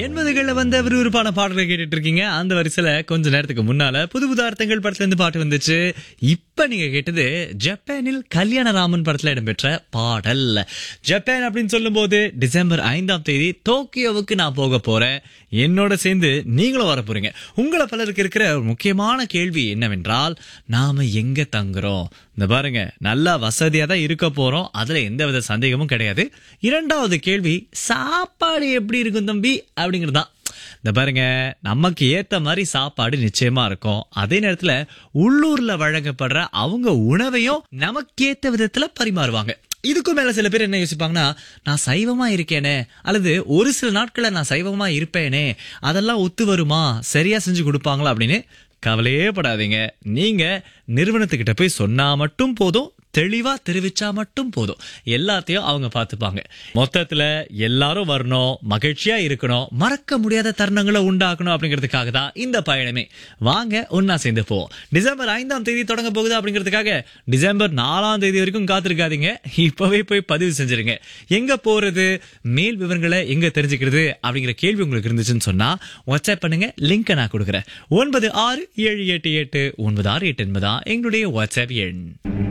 எண்பதுகள்ல வந்த விறுவிறுப்பான பாடல்களை கேட்டுட்டு இருக்கீங்க அந்த வரிசையில கொஞ்ச நேரத்துக்கு முன்னால புது புது அர்த்தங்கள் படத்துல இருந்து பாட்டு வந்துச்சு இப்ப நீங்க கேட்டது ஜப்பானில் கல்யாணராமன் படத்துல இடம்பெற்ற பாடல் ஜப்பான் அப்படின்னு சொல்லும்போது டிசம்பர் ஐந்தாம் தேதி டோக்கியோவுக்கு நான் போக போறேன் என்னோட சேர்ந்து நீங்களும் வர போறீங்க உங்களை பலருக்கு இருக்கிற ஒரு முக்கியமான கேள்வி என்னவென்றால் நாம எங்க தங்குறோம் இந்த பாருங்க நல்லா வசதியா தான் இருக்க போறோம் அதுல எந்தவித சந்தேகமும் கிடையாது இரண்டாவது கேள்வி சாப்பாடு எப்படி இருக்கும் தம்பி அப்படிங்கிறது தான் இந்த பாருங்க நமக்கு ஏத்த மாதிரி சாப்பாடு நிச்சயமா இருக்கும் அதே நேரத்துல உள்ளூர்ல வழங்கப்படுற அவங்க உணவையும் நமக்கேத்த விதத்துல பரிமாறுவாங்க இதுக்கும் மேல சில பேர் என்ன யோசிப்பாங்கன்னா நான் சைவமா இருக்கேனே அல்லது ஒரு சில நாட்கள நான் சைவமா இருப்பேனே அதெல்லாம் ஒத்து வருமா சரியா செஞ்சு கொடுப்பாங்களா அப்படின்னு கவலையே படாதீங்க நீங்க நிறுவனத்துக்கிட்ட போய் சொன்னா மட்டும் போதும் தெளிவா தெரிவிச்சா மட்டும் போதும் எல்லாத்தையும் அவங்க பார்த்துப்பாங்க மொத்தத்துல எல்லாரும் வரணும் மகிழ்ச்சியா இருக்கணும் மறக்க முடியாத தருணங்களை உண்டாக்கணும் அப்படிங்கிறதுக்காக தான் இந்த பயணமே வாங்க ஒன்னா சேர்ந்து போவோம் டிசம்பர் ஐந்தாம் தேதி தொடங்க போகுது அப்படிங்கிறதுக்காக டிசம்பர் நாலாம் தேதி வரைக்கும் காத்திருக்காதீங்க இப்பவே போய் பதிவு செஞ்சிருங்க எங்க போறது மேல் விவரங்களை எங்க தெரிஞ்சுக்கிறது அப்படிங்கிற கேள்வி உங்களுக்கு இருந்துச்சுன்னு சொன்னா வாட்ஸ்அப் பண்ணுங்க லிங்க் நான் கொடுக்குறேன் ஒன்பது ஆறு ஏழு எட்டு எட்டு ஒன்பது ஆறு எட்டு என்பதா எங்களுடைய வாட்ஸ்அப் எண்